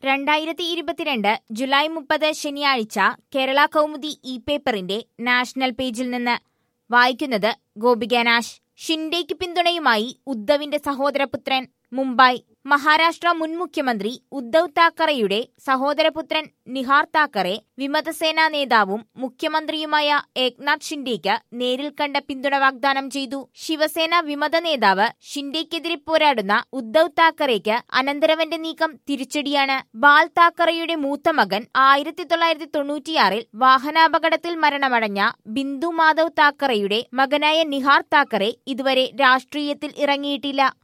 രണ്ടായിരത്തി ഇരുപത്തിരണ്ട് ജൂലൈ മുപ്പത് ശനിയാഴ്ച കേരള കൗമുദി ഇ പേപ്പറിന്റെ നാഷണൽ പേജിൽ നിന്ന് വായിക്കുന്നത് ഗോപിക നാശ് ഷിൻഡേക്ക് പിന്തുണയുമായി ഉദ്ധവിന്റെ സഹോദരപുത്രൻ മുംബൈ മഹാരാഷ്ട്ര മുൻ മുഖ്യമന്ത്രി ഉദ്ധവ് താക്കറെയുടെ സഹോദരപുത്രൻ നിഹാർ താക്കറെ വിമതസേനാ നേതാവും മുഖ്യമന്ത്രിയുമായ ഏക്നാഥ് ഷിൻഡേക്ക് നേരിൽ കണ്ട പിന്തുണ വാഗ്ദാനം ചെയ്തു ശിവസേന വിമത നേതാവ് ഷിൻഡേക്കെതിരെ പോരാടുന്ന ഉദ്ധവ് താക്കറെയ്ക്ക് അനന്തരവന്റെ നീക്കം തിരിച്ചടിയാണ് ബാൽ താക്കറെയുടെ മൂത്ത മകൻ ആയിരത്തി തൊള്ളായിരത്തി തൊണ്ണൂറ്റിയാറിൽ വാഹനാപകടത്തിൽ മരണമടഞ്ഞ ബിന്ദു മാധവ് താക്കറെയുടെ മകനായ നിഹാർ താക്കറെ ഇതുവരെ രാഷ്ട്രീയത്തിൽ ഇറങ്ങിയിട്ടില്ല